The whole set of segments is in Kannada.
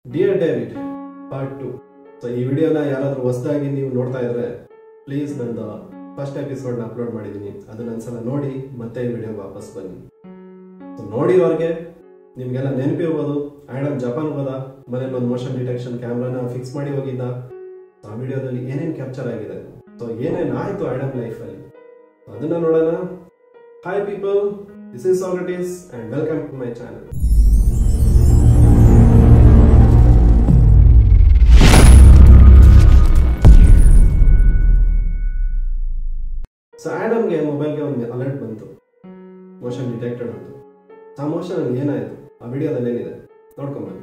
dear David part two so ಈ ವಿಡಿಯೋನ ಯಾರಾದರೂ ಹೊಸದಾಗಿ ನೀವು ನೋಡ್ತಾ ಇದ್ರೆ ಪ್ಲೀಸ್ ನಂದು ಫಸ್ಟ್ ಎಪಿಸೋಡ್ನ ಅಪ್ಲೋಡ್ ಮಾಡಿದ್ದೀನಿ ಅದನ್ನ ಒಂದ್ಸಲ ನೋಡಿ ಮತ್ತೆ ಈ ವಿಡಿಯೋ ವಾಪಸ್ ಬನ್ನಿ ಸೊ ನೋಡಿರೋರಿಗೆ ನಿಮಗೆಲ್ಲ ನೆನಪಿರ್ಬೋದು ಆ್ಯಡಮ್ ಜಪಾನ್ ಹೋದ ಮನೇಲಿ ಒಂದು ಮೋಷನ್ ಡಿಟೆಕ್ಷನ್ ಕ್ಯಾಮ್ರಾನ ಫಿಕ್ಸ್ ಮಾಡಿ ಹೋಗಿದ್ದ ಆ ವಿಡಿಯೋದಲ್ಲಿ ಏನೇನು ಕ್ಯಾಪ್ಚರ್ ಆಗಿದೆ ಸೊ ಏನೇನು ಆಯಿತು ಆ್ಯಡಮ್ ಲೈಫಲ್ಲಿ ಅದನ್ನ ನೋಡೋಣ hi people this is Socrates and welcome to my channel so ಆ್ಯಡಮ್ಗೆ ಮೊಬೈಲ್ಗೆ ಒಂದು ಅಲರ್ಟ್ ಬಂತು ಮೋಷನ್ ಡಿಟೆಕ್ಟೆಡ್ ಅಂತ ಆ ಮೋಷನ್ ಏನಾಯಿತು ಆ ವಿಡಿಯೋದಲ್ಲಿ ಏನಿದೆ ನೋಡ್ಕೊಂಬನ್ನಿ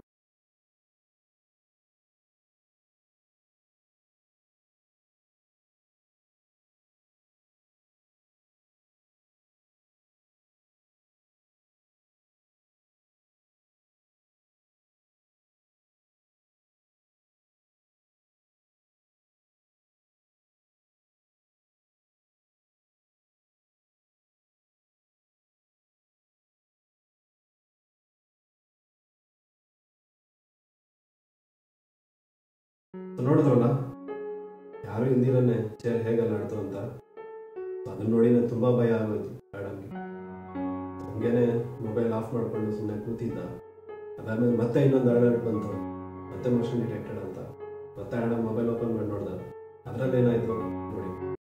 So ನೋಡಿದ್ರಲ್ಲ ಯಾರು ಹಿಂದಿರನ್ನೇ ಚೇರ್ ಹೇಗೆ ಅಲ್ಲಾಡ್ತು ಅಂತ ಅದನ್ನ ನೋಡಿ ನಂಗೆ ತುಂಬಾ ಭಯ ಆಗೋಯ್ತು ಆಡಮ್ಗೆ ಹಂಗೇನೆ ಮೊಬೈಲ್ ಆಫ್ ಮಾಡ್ಕೊಂಡು ಸುಮ್ಮನೆ ಕೂತಿದ್ದ ಅದಾದ್ಮೇಲೆ ಮತ್ತೆ ಇನ್ನೊಂದು ಅಲರ್ಟ್ ಬಂತು ಮತ್ತೆ ಮೋಷನ್ ಡಿಟೆಕ್ಟೆಡ್ ಅಂತ ಮತ್ತೆ ಆಡಮ್ ಮೊಬೈಲ್ ಓಪನ್ ಮಾಡಿ ನೋಡ್ದ ಅದ್ರಲ್ಲಿ ಏನಾಯ್ತು ನೋಡಿ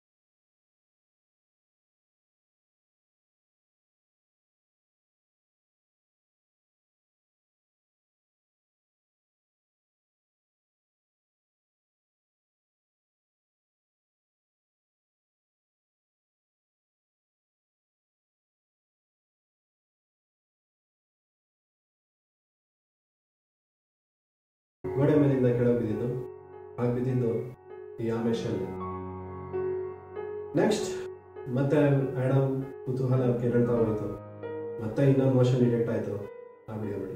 ಗೋಡೆ ಮೇಲಿಂದ ಕೆಳಗೆ ಬಿದ್ದಿದ್ದು ಆಗ ಬಿದ್ದಿದ್ದು ಈ ಆಮೇಶಲ್ಲಿ ನೆಕ್ಸ್ಟ್ ಮತ್ತೆ ಆಡಮ್ ಕುತೂಹಲ ಕೆರಳ್ತಾ ಹೋಯ್ತು ಮತ್ತೆ ಇನ್ನೊಂದು ಮೋಷನ್ ಡಿಟೆಕ್ಟ್ ಆಯ್ತು ಆ ವಿಡಿಯೋ ನೋಡಿ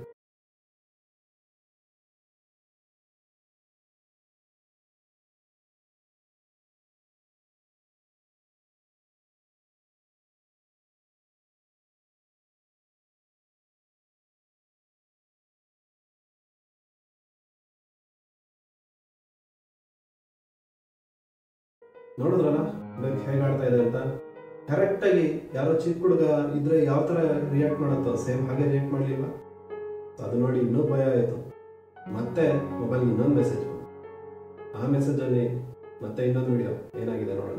ನೋಡಿದ್ರಲ್ಲ ಬೆಕ್ ಹೇಗೆ ಆಡ್ತಾ ಇದೆ ಅಂತ ಕರೆಕ್ಟ್ ಆಗಿ ಯಾರೋ ಚಿಕ್ಕ ಹುಡುಗ ಇದ್ರೆ ಯಾವ ತರ ರಿಯಾಕ್ಟ್ ಮಾಡತ್ತೋ ಸೇಮ್ ಹಾಗೆ ರಿಯಾಕ್ಟ್ ಮಾಡ್ಲಿಲ್ಲ ಅದು ನೋಡಿ ಇನ್ನೂ ಭಯ ಆಯ್ತು ಮತ್ತೆ ಮೊಬೈಲ್ ಇನ್ನೊಂದು ಮೆಸೇಜ್ ಆ ಮೆಸೇಜ್ ಅಲ್ಲಿ ಮತ್ತೆ ಇನ್ನೊಂದು ವಿಡಿಯೋ ಏನಾಗಿದೆ ನೋಡೋಣ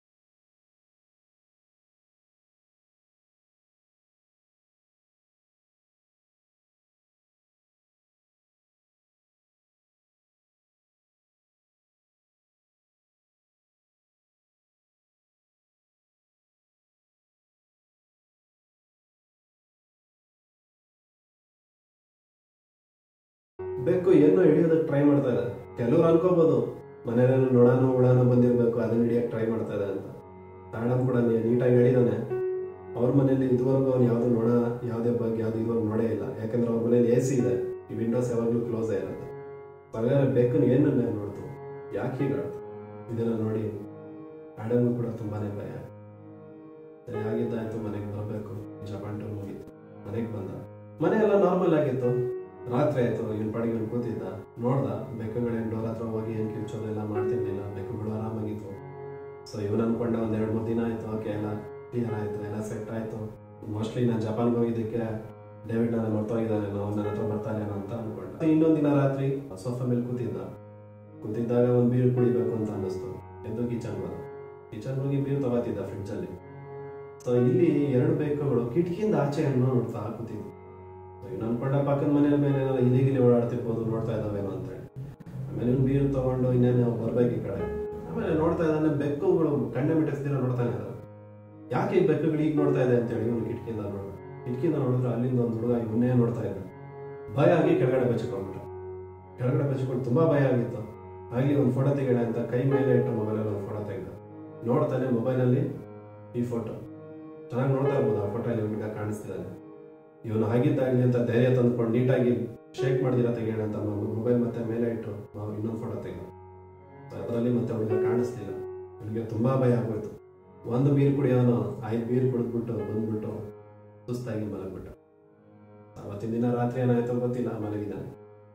ಬೇಕು ಏನೋ ಹಿಡಿಯೋದಕ್ಕೆ ಟ್ರೈ ಮಾಡ್ತಾ ಇದೆ ಕೆಲವ್ರು ಅನ್ಕೋಬಹುದು ಮನೇಲಿ ನೋಡಾನು ಉಡಾನು ಬಂದಿರಬೇಕು ಅದನ್ನ ಹಿಡಿಯಕ್ಕೆ ಟ್ರೈ ಮಾಡ್ತಾ ಇದೆ ಅಂತ ಆಡಮ್ ಕೂಡ ನೀ- ನೀಟಾಗಿ ಹೇಳಿದಾನೆ ಅವ್ರ ಮನೇಲಿ ಇದುವರೆಗೂ ಅವ್ನು ಯಾವ್ದು ನೋಡ ಯಾವುದೇ ಬಗ್ಗೆ ಯಾವ್ದು ಇದುವರೆಗೂ ನೋಡೇ ಇಲ್ಲ ಯಾಕಂದ್ರೆ ಅವ್ರ ಮನೇಲಿ ಎ ಸಿ ಇದೆ ಈ ವಿಂಡೋಸ್ ಯಾವಾಗಲೂ ಕ್ಲೋಸ್ ಇರುತ್ತೆ ಹಾಗಾದ್ರೆ ಬೇಕು ಏನು ನೋಡ್ತು ಯಾಕೆ ಹೀಗೆ ಆಡ್ತು ಇದನ್ನ ನೋಡಿ ಆಡಮ್ಗೂ ಕೂಡ ತುಂಬಾನೇ ಭಯ ಸರಿ ಆಗಿದ್ದಾಯ್ತು ಮನೆಗೆ ಬರಬೇಕು ಜಪಾನ್ ಟೂರ್ ಮುಗೀತು ಮನೆಗೆ ಬಂದ ಮನೆ ಎಲ್ಲ ನಾರ್ಮಲ್ ಆಗಿತ್ತು ರಾತ್ರಿ ಆಯ್ತು ಇವನ್ ಪಾಡಿಗೆ ಇವ್ನು ಕೂತಿದ್ದ ನೋಡ್ದ ಬೆಕ್ಕುಗಳೇ ಡೋರ್ ಹತ್ರ ಹೋಗಿ ಏನು ಕಿರ್ಚೋದೆಲ್ಲ ಮಾಡ್ತಿರ್ಲಿಲ್ಲ ಬೆಕ್ಕುಗಳು ಆರಾಮಾಗಿತ್ತು ಸೊ ಇವನ್ ಅನ್ಕೊಂಡ ಒಂದ್ ಎರಡು ಮೂರು ದಿನ ಆಯ್ತು ಓಕೆ ಎಲ್ಲ ಕ್ಲಿಯರ್ ಆಯ್ತು ಎಲ್ಲ ಸೆಟ್ ಆಯ್ತು ಮೋಸ್ಟ್ಲಿ ನಾನು ಜಪಾನ್ಗೆ ಹೋಗಿದ್ದಕ್ಕೆ ಡೇವಿಡ್ ನನ್ನ ಮರ್ತೋಗಿದ್ದಾನೇನೋ ನನ್ನ ಹತ್ರ ಬರ್ತಾನೇನೋ ಅಂತ ಅನ್ಕೊಂಡ ಇನ್ನೊಂದ್ ದಿನ ರಾತ್ರಿ ಸೋಫಾ ಮೇಲೆ ಕೂತಿದ್ದ ಕೂತಿದ್ದಾಗ ಒಂದು ಬೀರು ಕುಡಿಬೇಕು ಅಂತ ಅನ್ನಿಸ್ತು ಎದ್ದು ಕಿಚನ್ ಹೋದ ಕಿಚನ್ ಹೋಗಿ ಬೀರು ತಗೋತಿದ್ದ ಫ್ರಿಡ್ಜ್ ಅಲ್ಲಿ ಸೊ ಇಲ್ಲಿ ಎರಡು ಬೆಕ್ಕುಗಳು ಕಿಟಕಿಯಿಂದ ಆಚೆ ಏನೋ ನೋಡ್ತಾ ಕೂತಿದ್ವು ಇವ್ನು ಅನ್ಕೊಂಡ ಪಕ್ಕದ ಮನೆ ಮೇಲೆ ಏನಾರ ಇಲಿ ಗಿಲಿ ಓಡಾಡ್ತಿರ್ಬೋದು ನೋಡ್ತಾ ಇದ್ದಾವೇನೋ ಅಂತ ಹೇಳಿ ಆಮೇಲೆ ಇವ್ನು ಬೀರು ತಗೊಂಡು ಇನ್ನೇನು ಬರ್ಬೇಕು ಈ ಕಡೆ ಆಮೇಲೆ ನೋಡ್ತಾ ಇದ್ದಾನೆ ಬೆಕ್ಕುಗಳು ಕಣ್ಣೆ ಮಿಟ್ಟಿಸ್ದಿರ ನೋಡ್ತಾನೆ ಇದಾವೆ ಯಾಕೆ ಈ ಬೆಕ್ಕುಗಳು ಈಗ ನೋಡ್ತಾ ಇದೆ ಅಂತೇಳಿ ಇವನು ಕಿಟಕಿಯಿಂದ ನೋಡ ಕಿಟಕಿಯಿಂದ ನೋಡಿದ್ರೆ ಅಲ್ಲಿಂದ ಒಂದು ಹುಡುಗ ಇವನ್ನೇ ನೋಡ್ತಾ ಇದ್ದ ಭಯ ಆಗಿ ಕೆಳಗಡೆ ಬೆಚ್ಕೊಂಡ್ಬಿಟ್ಟ ಕೆಳಗಡೆ ಬೆಚ್ಕೊಂಡು ತುಂಬಾ ಭಯ ಆಗಿತ್ತು ಆಗ್ಲಿ ಒಂದು ಫೋಟೋ ತೆಗೆಯೋಣ ಅಂತ ಕೈ ಮೇಲೆ ಇಟ್ಟು ಮೊಬೈಲಲ್ಲಿ ಒಂದು ಫೋಟೋ ತೆಗೆದ ನೋಡ್ತಾನೆ ಮೊಬೈಲಲ್ಲಿ ಈ ಫೋಟೋ ಚೆನ್ನಾಗಿ ನೋಡ್ತಾ ಇರ್ಬೋದು ಆ ಫೋಟೋ ಇವನಿಗೆ ಕಾಣಿಸ್ತಿದ್ದಾನೆ ಇವನು ಆಗಿದ್ದಾಗಲಿ ಅಂತ ಧೈರ್ಯ ತಂದ್ಕೊಂಡು ನೀಟಾಗಿ ಶೇಕ್ ಮಾಡ್ದಿರ ತೆಗೆಯೋಣ ಅಂತ ಮೊಬೈಲ್ ಮತ್ತೆ ಮೇಲೆ ಇಟ್ಟು ನಾವು ಇನ್ನೊಂದು ಫೋಟೋ ತೆಗೆದು ಅದರಲ್ಲಿ ಮತ್ತೆ ಅವಳಿಗೆ ಕಾಣಿಸ್ಲಿಲ್ಲ ಅವನಿಗೆ ತುಂಬಾ ಭಯ ಆಗೋಯ್ತು ಒಂದು ಬೀರ್ ಕುಡಿಯೋನು ಐದು ಬೀರ್ ಕುಡಿದ್ಬಿಟ್ಟು ಬಂದ್ಬಿಟ್ಟು ಸುಸ್ತಾಗಿ ಮಲಗ್ಬಿಟ್ಟ ಅವತ್ತಿನ ದಿನ ರಾತ್ರಿ ಏನಾಯ್ತೋ ಗೊತ್ತಿಲ್ಲ ಮಲಗಿದ್ದಾನೆ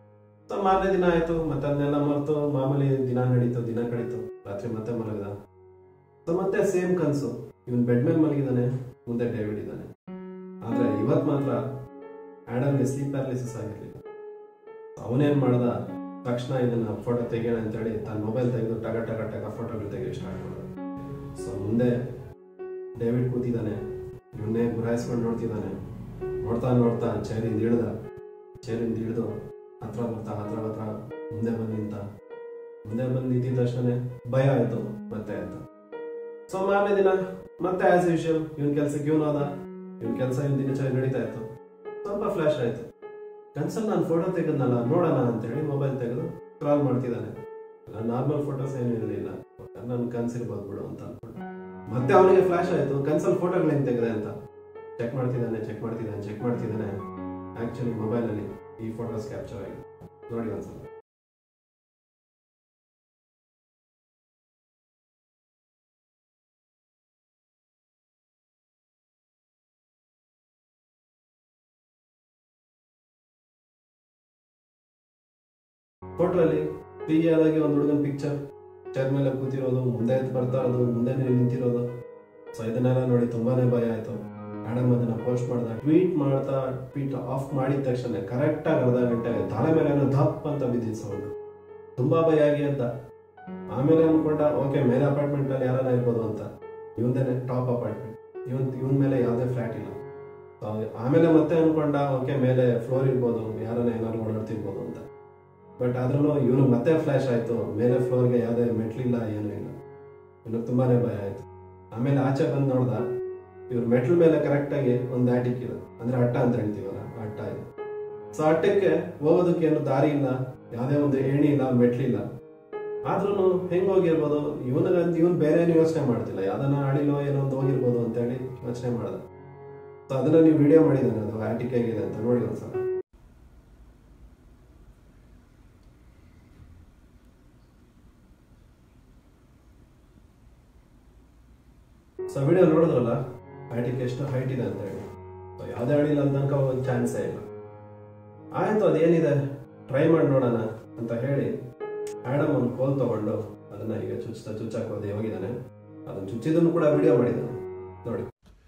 ಸೊ ಮಾರನೇ ದಿನ ಆಯ್ತು ಮತ್ತೆ ಅದನ್ನೆಲ್ಲ ಮರೆತು ಮಾಮೂಲಿ ದಿನ ನಡೀತು ದಿನ ಕಳೀತು ರಾತ್ರಿ ಮತ್ತೆ ಮಲಗಿದ ಸೊ ಮತ್ತೆ ಸೇಮ್ ಕನ್ಸು ಇವನ್ ಬೆಡ್ ಮೇಲೆ ಮಲಗಿದಾನೆ ಮುಂದೆ ಡೇವಿಡ್ ಇದ್ದಾನೆ ಆದ್ರೆ ಇವತ್ ಮಾತ್ರ ಆಡಮ್ಗೆ ಸ್ಲೀಪ್ ಪ್ಯಾರಲಿಸಿಸ್ ಆಗಿರ್ಲಿಲ್ಲ ಅವನೇನ್ ಮಾಡ್ದ ತಕ್ಷಣ ಇದನ್ನ ಫೋಟೋ ತೆಗಿಯೋಣ ಅಂತೇಳಿ ತನ್ನ ಮೊಬೈಲ್ ತೆಗೆದು ಟಗ ಟಗ ಟಗ ಫೋಟೋಗಳು ತೆಗಿಯೋ ಸ್ಟಾರ್ಟ್ ಮಾಡ್ದ ಸೊ ಮುಂದೆ ಡೇವಿಡ್ ಕೂತಿದ್ದಾನೆ ಇವನ್ನೇ ಗುರಾಯಿಸ್ಕೊಂಡು ನೋಡ್ತಿದ್ದಾನೆ ನೋಡ್ತಾ ನೋಡ್ತಾ ಚೇರಿಂದ ಇಳ್ದ ಚೇರಿಂದ ಇಳಿದು ಹತ್ರ ಬರ್ತಾ ಹತ್ರ ಹತ್ರ ಮುಂದೆ ಬಂದು ನಿಂತ ಮುಂದೆ ಬಂದು ನಿಂತಿದ ತಕ್ಷಣ ಭಯ ಆಯ್ತು ಮತ್ತೆ ಆಯ್ತು ಸೊ ಮಾರನೇ ದಿನ ಮತ್ತೆ ಆಸ್ ಯೂಶುವಲ್ ಇವನ್ ಕೆಲ್ಸಕ್ಕೆ ಇವನು ಹೋದ ಇವನ್ ಕೆಲಸ ಇವನ್ ದಿನಚರಿ ನಡೀತಾ ಇತ್ತು ಸ್ವಲ್ಪ ಫ್ಲಾಶ್ ಆಯ್ತು ಕನ್ಸಲ್ಲಿ ನಾನು ಫೋಟೋ ತೆಗೆದ್ನಲ್ಲ ನೋಡೋಣ ಅಂತೇಳಿ ಮೊಬೈಲ್ ತೆಗೆದು ಸ್ಕ್ರಾಲ್ ಮಾಡ್ತಿದ್ದಾನೆ ನಾರ್ಮಲ್ ಫೋಟೋಸ್ ಏನು ಇರಲಿಲ್ಲ ನನ್ನ ಕನ್ಸಿರ್ಬೋದು ಬಿಡು ಅಂತ ಅನ್ಕೊಂಡು ಮತ್ತೆ ಅವನಿಗೆ ಫ್ಲಾಶ್ ಆಯ್ತು ಕನ್ಸಲ್ ಫೋಟೋಗಳು ಹೆಂಗ್ ತೆಗೆದೆ ಅಂತ ಚೆಕ್ ಮಾಡ್ತಿದ್ದಾನೆ ಚೆಕ್ ಮಾಡ್ತಿದ್ದಾನೆ ಚೆಕ್ ಮಾಡ್ತಿದ್ದಾನೆ ಆಕ್ಚುಲಿ ಮೊಬೈಲಲ್ಲಿ ಈ ಫೋಟೋಸ್ ಕ್ಯಾಪ್ಚರ್ ಆಗಿದೆ ನೋಡಿ ಒಂದ್ಸಲ ಫೋಟೋ ಅಲ್ಲಿ ಕ್ಲಿಯರ್ ಆಗಿ ಒಂದು ಹುಡುಗನ ಪಿಕ್ಚರ್ ಚೇರ್ ಮೇಲೆ ಕೂತಿರೋದು ಮುಂದೆ ಎದ್ದು ಬರ್ತಾ ಇರೋದು ಮುಂದೆ ನಿಂತಿರೋದು ಸೊ ಇದನ್ನೆಲ್ಲ ನೋಡಿ ತುಂಬಾನೇ ಭಯ ಆಯ್ತು ಮೇಡಮ್ ಅದನ್ನ ಪೋಸ್ಟ್ ಮಾಡ್ದ ಟ್ವೀಟ್ ಮಾಡ್ತಾ ಟ್ವೀಟ್ ಆಫ್ ಮಾಡಿದ ತಕ್ಷಣ ಕರೆಕ್ಟ್ ಆಗಿ ಅರ್ಧ ಗಂಟೆಗೆ ತಲೆ ಮೇಲೆ ಏನೋ ದಪ್ ಅಂತ ಬಿದ್ದಿದ್ದು ಸೌಂಡ್ ತುಂಬಾ ಭಯ ಆಗಿ ಅಂತ ಆಮೇಲೆ ಅನ್ಕೊಂಡ ಓಕೆ ಮೇಲೆ ಅಪಾರ್ಟ್ಮೆಂಟ್ ಅಲ್ಲಿ ಯಾರನ್ನ ಇರ್ಬೋದು ಅಂತ ಇವಂದೇನೆ ಟಾಪ್ ಅಪಾರ್ಟ್ಮೆಂಟ್ ಇವನ್ ಇವನ್ ಮೇಲೆ ಯಾವುದೇ ಫ್ಲಾಟ್ ಇಲ್ಲ So, ಆಮೇಲೆ ಮತ್ತೆ ಅನ್ಕೊಂಡ ಓಕೆ ಮೇಲೆ ಫ್ಲೋರ್ ಇರ್ಬೋದು ಯಾರನ್ನ ಏನಾದ್ರು ಓಡಾಡ್ತಿರ್ಬೋದು ಅಂತ ಬಟ್ ಆದ್ರೂ ಇವನು ಮತ್ತೆ ಫ್ಲಾಶ್ ಆಯ್ತು ಮೇಲೆ ಫ್ಲೋರ್ಗೆ ಯಾವುದೇ ಮೆಟ್ಲಿಲ್ಲ ಏನೂ ಇಲ್ಲ ಇವನು ತುಂಬಾನೇ ಭಯ ಆಯ್ತು ಆಮೇಲೆ ಆಚೆ ಬಂದು ನೋಡ್ದ ಇವ್ರ ಮೆಟ್ಲ್ ಮೇಲೆ ಕರೆಕ್ಟ್ ಆಗಿ ಒಂದು ಆಟಿಕ್ ಇದೆ ಅಂದ್ರೆ ಅಟ್ಟ ಅಂತ ಹೇಳ್ತೀವಲ್ಲ ಆ ಅಟ್ಟ ಇದೆ ಸೊ ಅಟ್ಟಕ್ಕೆ ಹೋಗೋದಕ್ಕೆ ಏನು ದಾರಿ ಇಲ್ಲ ಯಾವುದೇ ಒಂದು ಏಣಿ ಇಲ್ಲ ಮೆಟ್ಲಿಲ್ಲ ಆದ್ರೂ ಹೆಂಗ್ ಹೋಗಿರ್ಬೋದು ಇವನಿಗ ಇವನ್ ಬೇರೆ ಯೋಚನೆ ಮಾಡ್ತಿಲ್ಲ ಯಾವ್ದನ್ನ ಆಡಿಲೋ ಏನೋ ಒಂದು ಹೋಗಿರ್ಬೋದು ಅಂತ ಹೇಳಿ ಯೋಚನೆ ಮಾಡ್ದ ಸೊ ಅದನ್ನ ನೀವು ವಿಡಿಯೋ ಮಾಡಿದ್ದಾನೆ ಅದು ಆಟಿಕ್ ಹೇಗಿದೆ ಅಂತ ನೋಡಿ ಒಂದ್ಸಲ ಸೊ ವಿಡಿಯೋ ನೋಡಿದ್ರಲ್ಲ ಆಟಿಕ್ ಎಷ್ಟು ಹೈಟ್ ಇದೆ ಅಂತ ಹೇಳಿ ಸೊ ಯಾವುದೇ ಅಡಿಲ್ಲ ಅಂತ ತನಕ ಒಂದು ಚಾನ್ಸೇ ಇಲ್ಲ ಆಯ್ತು ಅದೇನಿದೆ ಟ್ರೈ ಮಾಡಿ ನೋಡೋಣ ಅಂತ ಹೇಳಿ ಆಡಮ್ ಒಂದು ಕೋಲ್ ತಗೊಂಡು ಅದನ್ನ ಈಗ ಚುಚ್ತಾ ಚುಚ್ಚಾಕ್ ಹೋದೆ ಹೋಗಿದ್ದಾನೆ ಅದನ್ನ ಚುಚ್ಚಿದನ್ನು ಕೂಡ ವಿಡಿಯೋ ಮಾಡಿದ್ದಾನೆ ನೋಡಿ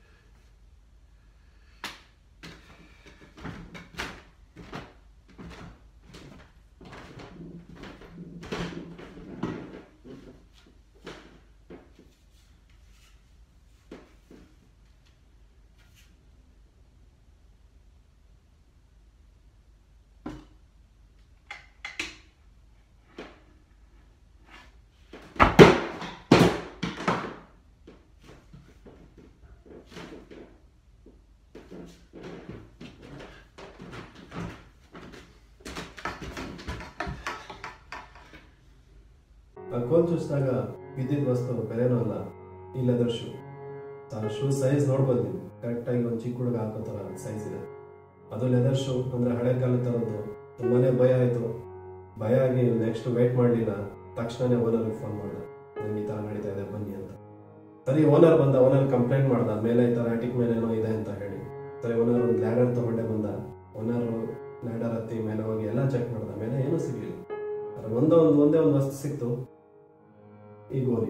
ಆ ಕೋಲ್ ಚುಚ್ಚಿದಾಗ ಬಿದ್ದಿದ್ದ ವಸ್ತು ಬೇರೆನೂ ಅಲ್ಲ ಈ ಲೆದರ್ ಶೂ ಆ ಶೂ ಸೈಜ್ ನೋಡ್ಬೋದು ನೀವು ಕರೆಕ್ಟಾಗಿ ಒಂದು ಚಿಕ್ಕ ಹುಡುಗ ಹಾಕೋ ಥರ ಸೈಜ್ ಇದೆ ಅದು ಲೆದರ್ ಶೂ ಅಂದರೆ ಹಳೆ ಕಾಲದ ಥರದ್ದು ತುಂಬಾನೇ ಭಯ ಆಯಿತು ಭಯ ಆಗಿ ನೆಕ್ಸ್ಟ್ ವೇಟ್ ಮಾಡಲಿಲ್ಲ ತಕ್ಷಣನೇ ಓನರ್ಗೆ ಫೋನ್ ಮಾಡಿದೆ ನಂಗೆ ಈ ಥರ ನಡೀತಾ ಇದೆ ಬನ್ನಿ ಅಂತ ಸರಿ ಓನರ್ ಬಂದ ಓನರ್ ಕಂಪ್ಲೇಂಟ್ ಮಾಡ್ದ ಮೇಲೆ ಈ ಥರ ಆಟಿಕ್ ಮೇಲೆ ಏನೋ ಇದೆ ಅಂತ ಹೇಳಿ ಸರಿ ಓನರ್ ಒಂದು ಲ್ಯಾಡರ್ ತಗೊಂಡೆ ಬಂದ ಓನರ್ ಲ್ಯಾಡರ್ ಹತ್ತಿ ಮೇಲೆ ಹೋಗಿ ಎಲ್ಲ ಚೆಕ್ ಮಾಡ್ದ ಮೇಲೆ ಏನೂ ಸಿಗಲಿಲ್ಲ ಅದ್ರ ಒಂದೇ ಒಂದು ಒಂದೇ ಒಂದು ವಸ್ತು ಸಿಕ್ತು ಈ ಗೋಲಿ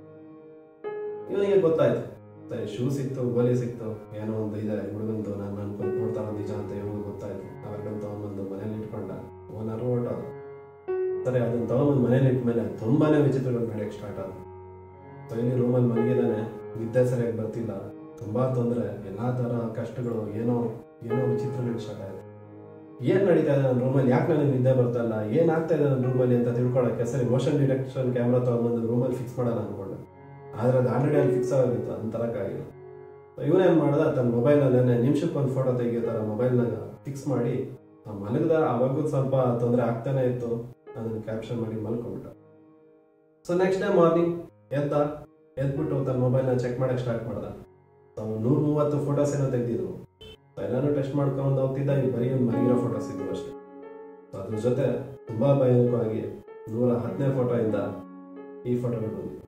ಇವನಿಗೆ ಗೊತ್ತಾಯ್ತು ಸರಿ ಶೂ ಸಿಕ್ತು ಗೋಲಿ ಸಿಕ್ತು ಏನೋ ಒಂದು ಇದೆ ಹುಡುಗಂದು ನಾನು ಅನ್ಕೊಂಡು ನೋಡ್ತಾರ ನಿಜ ಅಂತ ಇವನಿಗೆ ಗೊತ್ತಾಯ್ತು ಅವಾಗಂತ ಅವನೊಂದು ಮನೇಲಿ ಇಟ್ಕೊಂಡ ಓನರ್ ಹೊರಟೋದು ಸರಿ ಅದನ್ನ ತಗೊಂಬಂದು ಮನೇಲಿ ಇಟ್ಮೇಲೆ ತುಂಬಾನೇ ವಿಚಿತ್ರಗಳು ನಡೆಯಕ್ಕೆ ಸ್ಟಾರ್ಟ್ ಆದ ಸೊ ಇಲ್ಲಿ ರೂಮಲ್ಲಿ ಮಲಗಿದಾನೆ ನಿದ್ದೆ ಸರಿಯಾಗಿ ಬರ್ತಿಲ್ಲ ತುಂಬಾ ತೊಂದರೆ ಎಲ್ಲಾ ತರ ಕಷ್ಟಗಳು ಏನೋ ಏನೋ ವಿಚಿತ್ರಗಳು ಸ್ಟಾರ್ಟ್ ಆಯ್ತು ಏನ್ ನಡೀತಾ ಇದೆ ನನ್ನ ರೂಮಲ್ಲಿ ಯಾಕೆ ನನಗೆ ನಿದ್ದೆ ಬರ್ತಾ ಇಲ್ಲ ಏನ್ ಆಗ್ತಾ ಇದೆ ನನ್ನ ರೂಮಲ್ಲಿ ಅಂತ ತಿಳ್ಕೊಳಕ್ಕೆ ಸರಿ ಮೋಷನ್ ಡಿಟೆಕ್ಷನ್ ಕ್ಯಾಮ್ರಾ ತಗೊಂಡ್ಬಂದು ರೂಮಲ್ಲಿ ಫಿಕ್ಸ್ ಮಾಡೋಣ ಅನ್ಕೊಂಡೆ ಆದ್ರೆ ಅದು ಆಲ್ರೆಡಿ ಅಲ್ಲಿ ಫಿಕ್ಸ್ ಆಗಿತ್ತು ಅದನ್ನ ತರಕ್ಕಾಗಿಲ್ಲ ಇವನೇನ್ ಮಾಡ್ದ ತನ್ನ ಮೊಬೈಲಲ್ಲೇ ನಿಮಿಷಕ್ಕೆ ಒಂದು ಫೋಟೋ ತೆಗಿಯೋ ಥರ ಮೊಬೈಲ್ನಾಗ ಫಿಕ್ಸ್ ಮಾಡಿ ಆ ಮಲಗದ ಅವಾಗೂ ಸ್ವಲ್ಪ ತೊಂದರೆ ಆಗ್ತಾನೆ ಇತ್ತು ಅದನ್ನ ಕ್ಯಾಪ್ಷನ್ ಮಾಡಿ ಮಲ್ಕೊಂಡ್ಬಿಟ್ಟ ಸೊ ನೆಕ್ಸ್ಟ್ ಡೇ ಮಾರ್ನಿಂಗ್ ಎದ್ದ ಎದ್ಬಿಟ್ಟು ತನ್ನ ಮೊಬೈಲ್ನ ಚೆಕ್ ಮಾಡಕ್ಕೆ ಸ್ಟಾರ್ಟ್ ಮಾಡ್ದ ಅವ್ನು ನೂರ ಮೂವತ್ತು ಫೋಟೋಸ್ ಏನೋ ತೆಗ್ದಿದ್ರು ಸೊ ಎಲ್ಲಾನು ಟೆಸ್ಟ್ ಮಾಡ್ಕೊಂಡು ಹೋಗ್ತಿದ್ದ ಈಗ ಬರೀ ಒಂದು ಮಲಗಿರೋ ಫೋಟೋಸ್ ಇದ್ವು ಅಷ್ಟೇ ಸೊ ಅದ್ರ ಜೊತೆ ತುಂಬಾ ಭಯಾನಕವಾಗಿ ನೂರ ಹತ್ತನೇ ಫೋಟೋ ಇಂದ ಈ ಫೋಟೋಗಳು ಬಂದಿವೆ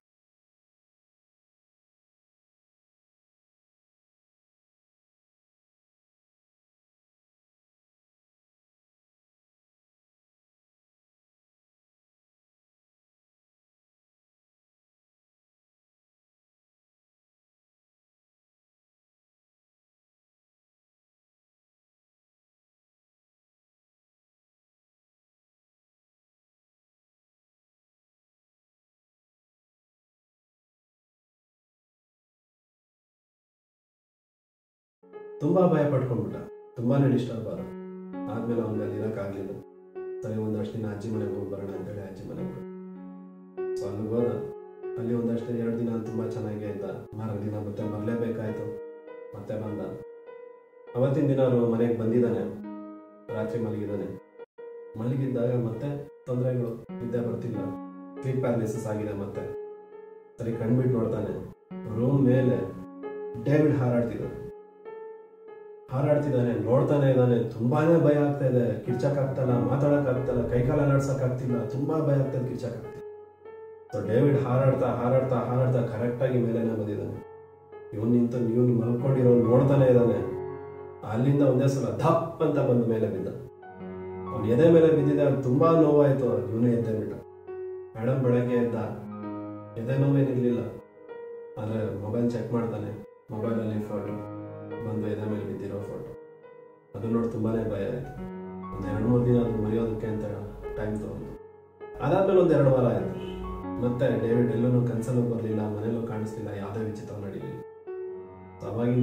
ತುಂಬ ಭಯ ಪಟ್ಕೊಂಡ್ಬಿಟ್ಟ ತುಂಬಾ ಡಿಸ್ಟರ್ಬ್ ಆದ ಆದ್ಮೇಲೆ ಅವನಿಗೆ ಅಲ್ಲಿ ಇರೋಕ್ಕಾಗಲಿಲ್ಲ ಸರಿ ಒಂದಷ್ಟು ದಿನ ಅಜ್ಜಿ ಮನೆಗೆ ಹೋಗಿ ಬರೋಣ ಅಂತೇಳಿ ಅಜ್ಜಿ ಮನೆಗೆ ಹೋದ ಸೊ ಅಲ್ಲಿಗೆ ಹೋದ ಅಲ್ಲಿ ಒಂದಷ್ಟು ಎರಡು ದಿನ ತುಂಬ ಚೆನ್ನಾಗೇ ಇದ್ದ ಮಾರ ದಿನ ಮತ್ತೆ ಬರಲೇಬೇಕಾಯ್ತು ಮತ್ತೆ ಬಂದ ಅವತ್ತಿನ ದಿನ ಅವನು ಮನೆಗೆ ಬಂದಿದ್ದಾನೆ ರಾತ್ರಿ ಮಲಗಿದ್ದಾನೆ ಮಲಗಿದ್ದಾಗ ಮತ್ತೆ ತೊಂದರೆಗಳು ನಿದ್ದೆ ಬರ್ತಿಲ್ಲ ಸ್ಲೀಪ್ ಪ್ಯಾರಾಲಿಸಿಸ್ ಆಗಿದೆ ಮತ್ತೆ ಸರಿ ಕಣ್ಬಿಟ್ಟು ನೋಡ್ತಾನೆ ರೂಮ್ ಮೇಲೆ ಡೇವಿಡ್ ಹಾರಾಡ್ತಿದ್ದಾನೆ ಹಾರಾಡ್ತಿದ್ದಾನೆ ನೋಡ್ತಾನೆ ಇದ್ದಾನೆ ತುಂಬಾನೇ ಭಯ ಆಗ್ತಾ ಇದೆ ಕಿರ್ಚಕ್ ಆಗ್ತಲ್ಲ ಮಾತಾಡಕ್ ಆಗ್ತಲ್ಲ ಕೈಕಾಲ ಅಲಾಡ್ಸಕ್ ಆಗ್ತಿಲ್ಲ ತುಂಬಾ ಭಯ ಆಗ್ತದೆ ಕಿರ್ಚಕ್ ಆಗ್ತಿಲ್ಲ ಸೊ ಡೇವಿಡ್ ಹಾರಾಡ್ತಾ ಹಾರಾಡ್ತಾ ಹಾರಾಡ್ತಾ ಕರೆಕ್ಟಾಗಿ ಮೇಲೆನೆ ಬಂದಿದ್ದಾನೆ ಇವನ್ ನಿಂತು ಇವನು ಮಲ್ಕೊಂಡಿರೋ ನೋಡ್ತಾನೆ ಇದ್ದಾನೆ ಅಲ್ಲಿಂದ ಒಂದೇ ಸಲ ಧಪ್ ಅಂತ ಬಂದ ಮೇಲೆ ಬಿದ್ದ ಅವನ ಎದೆ ಮೇಲೆ ಬಿದ್ದಿದ್ದ ತುಂಬಾ ನೋವಾಯ್ತು ಇವನು ಎದ್ದೆ ಬಿಟ್ಟ ಮೇಡಮ್ ಬೆಳಗ್ಗೆ ಎದ್ದ ಎದೆ ನೋವೇನಿರ್ಲಿಲ್ಲ ಆದ್ರೆ ಮೊಬೈಲ್ ಚೆಕ್ ಮಾಡ್ತಾನೆ ಮೊಬೈಲಲ್ಲಿ ಫೋಟೋ ಬಂದು ಎದೆ ಮೇಲೆ ಬಿದ್ದಿರೋ ಫೋಟೋ ಅದು ನೋಡಿ ತುಂಬಾನೇ ಭಯ ಆಯ್ತು ಒಂದು ಎರಡು ಮೂರು ದಿನ ಅದು ಮರೆಯೋದಕ್ಕೆ ಅಂತ ಟೈಮ್ ತಗೊಂಡು ಅದಾದ್ಮೇಲೆ ಒಂದು ಎರಡು ವಾರ ಆಯ್ತು ಮತ್ತೆ ಡೇವಿಡ್ ಎಲ್ಲೂ ಕನ್ಸಲ್ಲೂ ಬರಲಿಲ್ಲ ಮನೇಲೂ ಕಾಣಿಸ್ಲಿಲ್ಲ ಯಾವುದೇ ವಿಚಿತ್ರ ನಡೀಲಿಲ್ಲ So ಅವಾಗಿಂದ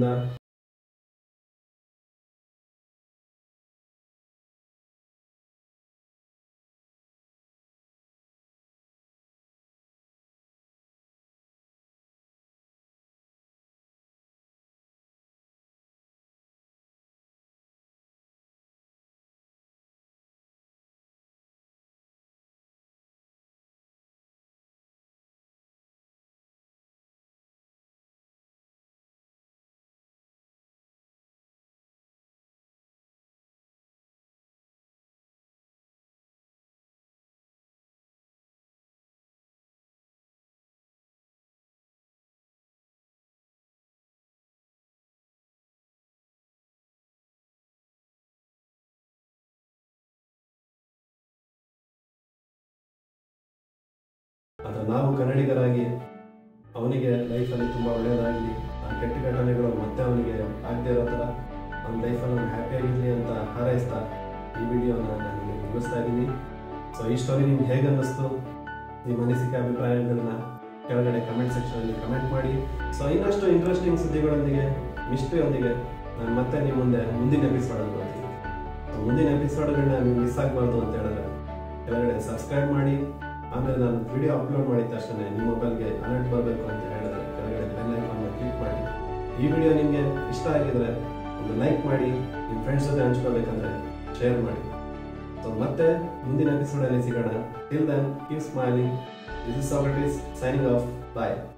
ಆದರೆ ನಾವು ಕನ್ನಡಿಗರಾಗಿ ಅವನಿಗೆ ಲೈಫಲ್ಲಿ ತುಂಬ ಒಳ್ಳೆಯದಾಗಲಿ ಆ ಕೆಟ್ಟ ಘಟನೆಗಳು ಮತ್ತೆ ಅವನಿಗೆ ಆಗದೆ ಇರೋ ಥರ ಅವನ ಲೈಫಲ್ಲಿ ಅವ್ನು ಹ್ಯಾಪಿಯಾಗಿರಲಿ ಅಂತ ಹಾರೈಸ್ತಾ ಈ ವಿಡಿಯೋನ ನಾನು ನಿಮಗೆ ಮುಗಿಸ್ತಾ ಇದ್ದೀನಿ ಸೊ ಈ ಸ್ಟೋರಿ ನಿಮ್ಗೆ ಹೇಗೆ ಅನ್ನಿಸ್ತು ನಿಮ್ಮ ಅನಿಸಿಕೆ ಅಭಿಪ್ರಾಯಗಳನ್ನ ಕೆಳಗಡೆ ಕಮೆಂಟ್ ಸೆಕ್ಷನಲ್ಲಿ ಕಮೆಂಟ್ ಮಾಡಿ ಸೊ ಇನ್ನಷ್ಟು ಇಂಟ್ರೆಸ್ಟಿಂಗ್ ಸುದ್ದಿಗಳೊಂದಿಗೆ ಮಿಸ್ಟ್ರಿಯೊಂದಿಗೆ ನಾನು ಮತ್ತೆ ನಿಮ್ಮ ಮುಂದೆ ಮುಂದಿನ ಎಪಿಸೋಡಲ್ಲಿ ಬರ್ತೀನಿ ಸೊ ಮುಂದಿನ ಎಪಿಸೋಡ್ಗಳನ್ನ ನೀವು ಮಿಸ್ ಆಗಬಾರ್ದು ಅಂತ ಹೇಳಿದ್ರೆ ಕೆಳಗಡೆ ಸಬ್ಸ್ಕ್ರೈಬ್ ಮಾಡಿ ಆಮೇಲೆ ನಾನು ವಿಡಿಯೋ ಅಪ್ಲೋಡ್ ಮಾಡಿದ ತಕ್ಷಣ ನಿಮ್ಮ ಮೊಬೈಲ್ಗೆ ಅಲರ್ಟ್ ಬರಬೇಕು ಅಂತ ಹೇಳಿದ್ರೆ ಕೆಳಗಡೆ ಬೆಲ್ ಐಕಾನ್ನ ಕ್ಲಿಕ್ ಮಾಡಿ ಈ ವಿಡಿಯೋ ನಿಮಗೆ ಇಷ್ಟ ಆಗಿದ್ರೆ ಒಂದು ಲೈಕ್ ಮಾಡಿ ನಿಮ್ಮ ಫ್ರೆಂಡ್ಸ್ ಜೊತೆ ಹಂಚ್ಕೋಬೇಕಂದ್ರೆ ಶೇರ್ ಮಾಡಿ ಸೊ ಮತ್ತೆ ಮುಂದಿನ ಎಪಿಸೋಡಲ್ಲಿ ಸಿಗೋಣ till then keep smiling this is Socrates signing off bye